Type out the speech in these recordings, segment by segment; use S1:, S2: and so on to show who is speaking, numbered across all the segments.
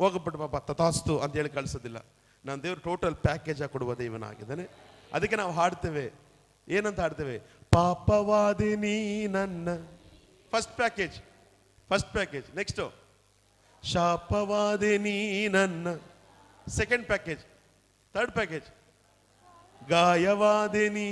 S1: ಹೋಗಬಿಟ್ಟು ಪಾಪ ತಥಾಸ್ತು ಅಂತ ಹೇಳಿ ಕಳಿಸೋದಿಲ್ಲ ನಾನು ದೇವ್ರು ಟೋಟಲ್ ಪ್ಯಾಕೇಜ್ ಆಗಿ ಕೊಡುವ ದೇವನಾಗಿದ್ದಾನೆ ಅದಕ್ಕೆ ನಾವು ಹಾಡ್ತೇವೆ ಏನಂತ ಹಾಡ್ತೇವೆ ಪಾಪವಾದಿ ನೀ ನನ್ನ first package first package next ಶಾಪವಾದಿ ನೀ ನನ್ನ ಸೆಕೆಂಡ್ ಪ್ಯಾಕೇಜ್ ಥರ್ಡ್ ಪ್ಯಾಕೇಜ್ ಗಾಯವಾದೆ ನೀ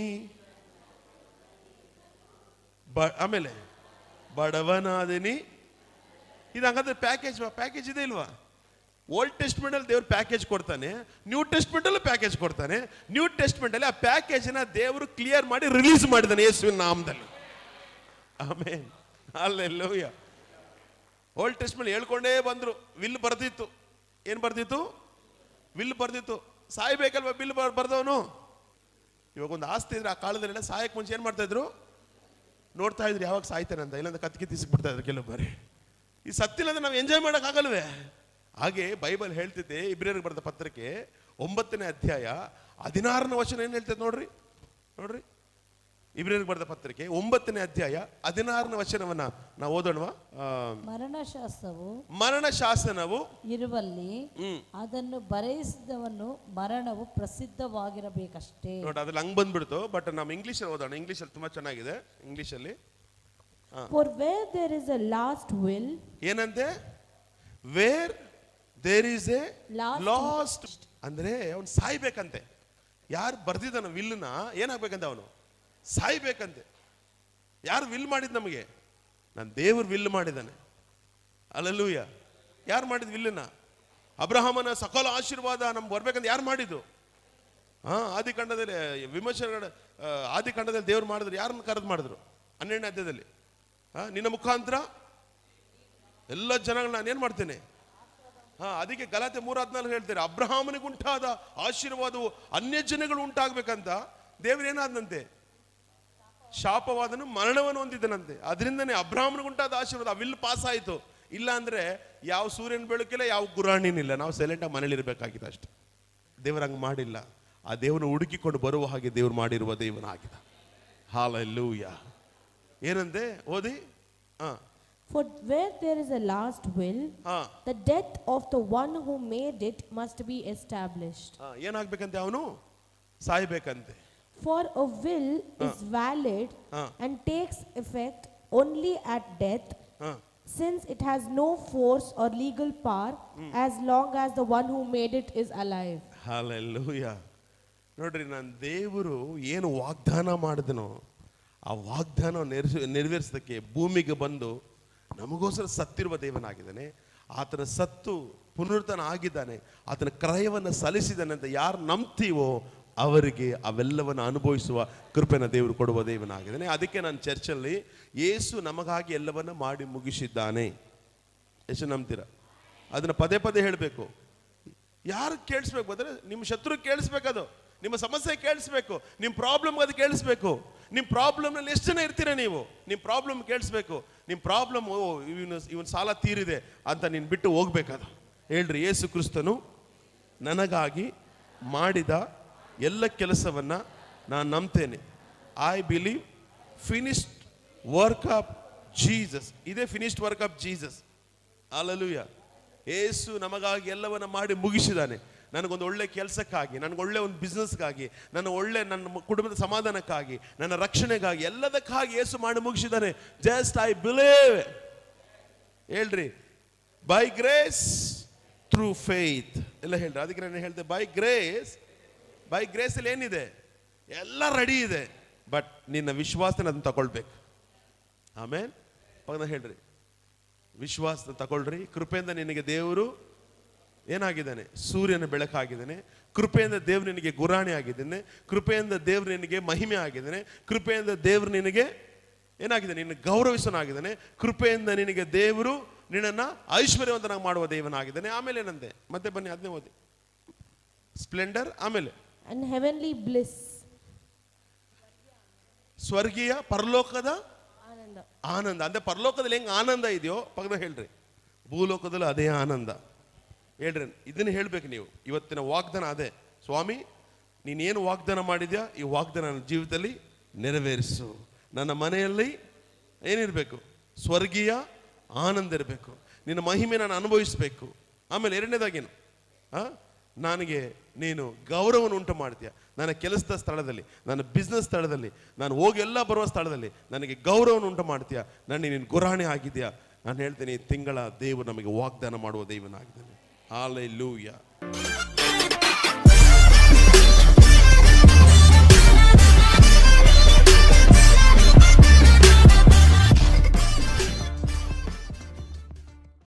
S1: ಬ ಆಮೇಲೆ ಬಡವನಾದೆ ನೀ ಇದು ಹಂಗಂದ್ರೆ ಪ್ಯಾಕೇಜ್ ಪ್ಯಾಕೇಜ್ ಇದೆ ಇಲ್ವಾ ಓಲ್ಡ್ ಟೆಸ್ಟ್ಮೆಂಟ್ ಅಲ್ಲಿ ದೇವ್ರು ಪ್ಯಾಕೇಜ್ ಕೊಡ್ತಾನೆ ನ್ಯೂ ಟೆಸ್ಟ್ಮೆಂಟ್ ಅಲ್ಲೂ ಪ್ಯಾಕೇಜ್ ಕೊಡ್ತಾನೆ ನ್ಯೂ ಟೆಸ್ಟ್ಮೆಂಟ್ ಅಲ್ಲಿ ಆ ಪ್ಯಾಕೇಜ್ನ ದೇವರು ಕ್ಲಿಯರ್ ಮಾಡಿ ರಿಲೀಸ್ ಮಾಡಿದ್ದಾನೆ ಯೇಸುವಿನ ನಾಮದಲ್ಲಿ ಆಮೇಲೆ ಅಲ್ಲೆಲ್ಲೂಯ್ಯ ಓಲ್ಡ್ ಟೆಸ್ಟ್ಮೆಂಟ್ ಹೇಳ್ಕೊಂಡೇ ಬಂದ್ರು ವಿಲ್ ಬರ್ದಿತ್ತು ಏನು ಬರ್ದಿತ್ತು ವಿಲ್ ಬರ್ದಿತ್ತು ಸಾಯ್ಬೇಕಲ್ವಾ ಬಿಲ್ ಬರ್ ಬರ್ದವನು ಇವಾಗ ಒಂದು ಆಸ್ತಿ ಇದ್ರೆ ಆ ಕಾಲದಲ್ಲೆಲ್ಲ ಸಾಯಕ್ಕೆ ಮುಂಚೆ ಏನು ಮಾಡ್ತಾ ಇದ್ರು ನೋಡ್ತಾ ಇದ್ರು ಯಾವಾಗ ಸಾಯ್ತಾನೆ ಅಂತ ಇಲ್ಲಾಂದ್ರೆ ಕತ್ಕಿ ತಿಸ್ಬಿಡ್ತಾ ಇದ್ರು ಕೆಲವು ಬಾರಿ ಈ ಸತ್ತಿಲ್ಲ ಅಂದ್ರೆ ನಾವು ಎಂಜಾಯ್ ಮಾಡೋಕ್ಕಾಗಲ್ವೇ ಹಾಗೆ ಬೈಬಲ್ ಹೇಳ್ತಿದ್ದೆ ಇಬ್ರಿಯರಿಗೆ ಬರೆದ ಪತ್ರಕ್ಕೆ ಒಂಬತ್ತನೇ ಅಧ್ಯಾಯ ಹದಿನಾರನೇ ವಚನ ಏನು ಹೇಳ್ತೈತೆ ನೋಡ್ರಿ ನೋಡ್ರಿ ಇಬ್ರಿಯರಿಗೆ ಬರೆದ ಪತ್ರಿಕೆ ಒಂಬತ್ತನೇ ಅಧ್ಯಾಯ ಹದಿನಾರನೇ ವಚನವನ್ನ ನಾವು ಓದೋಣವಾ ಆ,
S2: ಮರಣಶಾಸ್ತ್ರವು
S1: ಮರಣ ಶಾಸನವು
S2: ಇರುವಲ್ಲಿ
S1: ಹ್ಮ್
S2: ಅದನ್ನು ಬರೆಯಿಸಿದವನು ಮರಣವು ಪ್ರಸಿದ್ಧವಾಗಿರಬೇಕಷ್ಟೇ
S1: ನೋಡಿ ಅದ್ರಲ್ಲಿ ಹಂಗ್ ಬಂದ್ಬಿಡ್ತು ಬಟ್ ನಾವು ಇಂಗ್ಲೀಷಲ್ಲಿ ಓದೋಣ ಇಂಗ್ಲೀಷಲ್ಲಿ ತುಂಬಾ ಚೆನ್ನಾಗಿದೆ ಇಂಗ್ಲೀಷಲ್ಲಿ
S3: For where there is a last will,
S1: ಏನಂತೆ where there is a
S3: Last-
S1: last ಅಂದ್ರೆ ಅವನು ಸಾಯ್ಬೇಕಂತೆ ಯಾರು ಬರ್ದಿದ್ದಾನ ವಿಲ್ನ ಏನಾಗ್ಬೇಕಂತೆ ಅವನು ಸಾಯ್ಬೇಕಂತೆ ಯಾರು ವಿಲ್ ಮಾಡಿದ್ ನಮಗೆ ನಾನು ದೇವ್ರು ವಿಲ್ ಮಾಡಿದ್ದಾನೆ ಅಲ್ಲಲ್ಲೂಯ ಯಾರು ಮಾಡಿದ್ ವಿಲ್ಲನ್ನ ಅಬ್ರಹಾಮನ ಸಕಲ ಆಶೀರ್ವಾದ ನಮ್ಗೆ ಬರ್ಬೇಕಂತ ಯಾರು ಮಾಡಿದ್ದು ಹಾ ಆದಿಕಾಂಡದಲ್ಲಿ ವಿಮರ್ಶೆಗಳ ಆ, ಆದಿಕಾಂಡದಲ್ಲಿ ದೇವ್ರು ಮಾಡಿದ್ರು ಯಾರನ್ನ ಕರೆದು ಮಾಡಿದ್ರು ಹನ್ನೆರಡನೇ ಅಧ್ಯಾಯದಲ್ಲಿ ಹಾ ನಿನ್ನ ಮುಖಾಂತರ ಎಲ್ಲ ಜನಗಳನ್ನ ನಾನು ಏನು ಮಾಡ್ತೇನೆ ಹಾ ಅದಕ್ಕೆ ಗಲಾತೆ ಮೂರ ಹದಿನಾಲ್ಕು ಹೇಳ್ತಾರೆ ಅಬ್ರಹಾಮನಿಗೆ ಉಂಟಾದ ಆಶೀರ್ವಾದವು ಅನ್ಯ ಜನಗಳು ಉಂಟಾಗ್ಬೇಕಂತ ದೇವ್ರು ಏನಾದಂತೆ ಶಾಪವಾದನು ಮರಣವನ್ನು ಹೊಂದಿದ್ದನಂತೆ ಅದರಿಂದನೇ ಅಬ್ರಾಹ್ಮನಿಗೆ ಉಂಟಾದ ಆಶೀರ್ವಾದ ಆ ವಿಲ್ ಪಾಸ್ ಆಯಿತು ಇಲ್ಲ ಅಂದ್ರೆ ಯಾವ ಸೂರ್ಯನ ಬೆಳಕಿಲ್ಲ ಯಾವ ಗುರಾಣಿನಿಲ್ಲ ನಾವು ಸೈಲೆಂಟಾಗಿ ಮನೇಲಿ ಇರಬೇಕಾಗಿದೆ ಅಷ್ಟೆ ದೇವ್ರು ಹಂಗೆ ಮಾಡಿಲ್ಲ ಆ ದೇವರನ್ನು ಹುಡುಕಿಕೊಂಡು ಬರುವ ಹಾಗೆ ದೇವ್ರು ಮಾಡಿರುವ ದೇವನಾಗಿದ ಹಾಲಲ್ಲೂಯ ಏನಂತೆ ಓದಿ ಹಾ
S3: for where there is a last will,
S1: ಹಾ
S3: the death of the one who made it must be established.
S1: ಹಾ, ಏನಾಗ್ಬೇಕಂತೆ ಅವನು ಸಾಯ್ಬೇಕಂತೆ
S3: For a will is valid
S1: Ah.
S3: and takes effect only at death,
S1: ಹಾ
S3: since it has no force or legal power as long as the one who made it is alive.
S1: Hallelujah ನೋಡ್ರಿ ನಾನು ದೇವರು ಏನು ವಾಗ್ದಾನ ಮಾಡಿದನೋ ಆ ವಾಗ್ದಾನ ನೆರವೇರಿಸ ನೆರವೇರಿಸೋದಕ್ಕೆ ಭೂಮಿಗೆ ಬಂದು ನಮಗೋಸ್ಕರ ಸತ್ತಿರುವ ದೇವನಾಗಿದ್ದಾನೆ ಆತನ ಸತ್ತು ಪುನರುತ್ಥಾನ ಆಗಿದ್ದಾನೆ ಆತನ ಕ್ರಯವನ್ನು ಸಲ್ಲಿಸಿದ್ದಾನೆ ಅಂತ ಯಾರು ನಂಬ್ತೀವೋ ಅವರಿಗೆ ಅವೆಲ್ಲವನ್ನು ಅನುಭವಿಸುವ ಕೃಪೆನ ದೇವರು ಕೊಡುವ ದೇವನಾಗಿದ್ದಾನೆ ಅದಕ್ಕೆ ನಾನು ಚರ್ಚಲ್ಲಿ ಯೇಸು ನಮಗಾಗಿ ಎಲ್ಲವನ್ನ ಮಾಡಿ ಮುಗಿಸಿದ್ದಾನೆ ಎಷ್ಟು ನಂಬ್ತೀರಾ ಅದನ್ನ ಪದೇ ಪದೇ ಹೇಳಬೇಕು ಯಾರು ಕೇಳಿಸ್ಬೇಕು ಅಂದ್ರೆ ನಿಮ್ಮ ಶತ್ರು ಕೇಳಿಸ್ಬೇಕದು ನಿಮ್ಮ ಸಮಸ್ಯೆ ಕೇಳಿಸ್ಬೇಕು ನಿಮ್ಮ ಪ್ರಾಬ್ಲಮ್ ಅದು ಕೇಳಿಸ್ಬೇಕು ನಿಮ್ಮ ಪ್ರಾಬ್ಲಮ್ನಲ್ಲಿ ಎಷ್ಟು ಜನ ಇರ್ತೀರಾ ನೀವು ನಿಮ್ಮ ಪ್ರಾಬ್ಲಮ್ ಕೇಳಿಸ್ಬೇಕು ನಿಮ್ಮ ಪ್ರಾಬ್ಲಮ್ ಓ ಇವನು ಇವನ್ ಸಾಲ ತೀರಿದೆ ಅಂತ ನೀನು ಬಿಟ್ಟು ಹೋಗ್ಬೇಕದು ಹೇಳ್ರಿ ಯೇಸು ಕ್ರಿಸ್ತನು ನನಗಾಗಿ ಮಾಡಿದ ಎಲ್ಲ ಕೆಲಸವನ್ನ ನಾನು ನಂಬ್ತೇನೆ I believe finished work of Jesus ಇದೇ finished work of Jesus hallelujah Yesu ನಮಗಾಗಿ ಎಲ್ಲವನ್ನ ಮಾಡಿ ಮುಗಿಸಿದಾನೆ ನನಗೊಂದು ಒಳ್ಳೆ ಕೆಲಸಕ್ಕಾಗಿ ನನಗೆ ಒಂದು ಬಿಸ್ನೆಸ್ಗಾಗಿ ನನ್ನ ಒಳ್ಳೆ ನನ್ನ ಮ- ಕುಟುಂಬದ ಸಮಾಧಾನಕ್ಕಾಗಿ ನನ್ನ ರಕ್ಷಣೆಗಾಗಿ ಎಲ್ಲದಕ್ಕಾಗಿ ಏಸು ಮಾಡಿ ಮುಗಿಸಿದ್ದಾನೆ ಜಸ್ಟ್ ಐ ಬಿಲೀವ್ ಹೇಳ್ರಿ ಬೈ ಗ್ರೇಸ್ ಥ್ರೂ ಫೇತ್ ಎಲ್ಲ ಹೇಳ್ರಿ ಅದಕ್ಕೆ ನಾನು ಹೇಳ್ದೆ ಬೈ ಗ್ರೇಸ್ ಬೈ ಗ್ರೇಸಲ್ಲಿ ಏನಿದೆ ಎಲ್ಲ ರೆಡಿ ಇದೆ ಬಟ್ ನಿನ್ನ ವಿಶ್ವಾಸನ ಅದನ್ನ ತಗೊಳ್ಬೇಕು ಆಮೇಲೆ ಪಕ್ಕದ ಹೇಳ್ರಿ ವಿಶ್ವಾಸನ ತಗೊಳ್ರಿ ಕೃಪೆಯಿಂದ ನಿನಗೆ ದೇವರು ಏನಾಗಿದ್ದಾನೆ ಸೂರ್ಯನ ಬೆಳಕಾಗಿದ್ದಾನೆ ಕೃಪೆಯಿಂದ ದೇವ್ರು ನಿನಗೆ ಗುರಾಣಿ ಆಗಿದ್ದಾನೆ ಕೃಪೆಯಿಂದ ದೇವ್ರು ನಿನಗೆ ಮಹಿಮೆ ಆಗಿದ್ದಾನೆ ಕೃಪೆಯಿಂದ ದೇವ್ರು ನಿನಗೆ ಏನಾಗಿದೆ ನಿನ್ನ ಗೌರವಿಸನಾಗಿದ್ದಾನೆ ಕೃಪೆಯಿಂದ ನಿನಗೆ ದೇವರು ನಿನ್ನನ್ನು ಐಶ್ವರ್ಯವಂತನಾಗಿ ಮಾಡುವ ದೇವನಾಗಿದ್ದಾನೆ ಆಮೇಲೆ ಏನಂತೆ ಮತ್ತೆ ಬನ್ನಿ ಅದನ್ನೇ ಓದಿ ಸ್ಪ್ಲೆಂಡರ್ ಆಮೇಲೆ
S3: And heavenly bliss.
S1: ಸ್ವರ್ಗೀಯ ಪರಲೋಕದ
S3: Ananda.
S1: ಆನಂದ ಅಂದ್ರೆ ಪರಲೋಕದಲ್ಲಿ ಹೆಂಗ್ ಆನಂದ ಇದೆಯೋ ಪಕ್ಕದ ಹೇಳ್ರಿ ಭೂಲೋಕದಲ್ಲೂ ಅದೇ ಆನಂದ ಹೇಳ್ರಿ ಇದನ್ನ ಹೇಳ್ಬೇಕು ನೀವು ಇವತ್ತಿನ ವಾಗ್ದಾನ ಅದೇ ಸ್ವಾಮಿ ನೀನೇನು ವಾಗ್ದಾನ ಮಾಡಿದ್ಯಾ ಈ ವಾಗ್ದಾನ ನನ್ನ ಜೀವಿತದಲ್ಲಿ ನೆರವೇರಿಸು ನನ್ನ ಮನೆಯಲ್ಲಿ ಏನಿರಬೇಕು ಸ್ವರ್ಗೀಯ ಆನಂದ ಇರಬೇಕು ನಿನ್ನ ಮಹಿಮೆ ನಾನು ಅನುಭವಿಸಬೇಕು ಆಮೇಲೆ ಎರಡನೇದಾಗೇನು ಆ? ನನಗೆ ನೀನು ಗೌರವವನ್ನು ಉಂಟು ಮಾಡ್ತೀಯ ನನ್ನ ಕೆಲಸದ ಸ್ಥಳದಲ್ಲಿ ನನ್ನ ಬಿಸ್ನೆಸ್ ಸ್ಥಳದಲ್ಲಿ ನಾನು ಹೋಗಿ ಎಲ್ಲ ಬರುವ ಸ್ಥಳದಲ್ಲಿ ನನಗೆ ಗೌರವವನ್ನು ಉಂಟು ಮಾಡ್ತೀಯ ನನಗೆ ನೀನು ಗುರಾಣಿ ಆಗಿದೆಯಾ ನಾನು ಹೇಳ್ತೀನಿ ಈ ತಿಂಗಳ ದೇವರು ನಮಗೆ ವಾಗ್ದಾನ ಮಾಡುವ ದೇವನಾಗಿದ್ದಾನೆ ಹಾಲೆ ಲೂಯ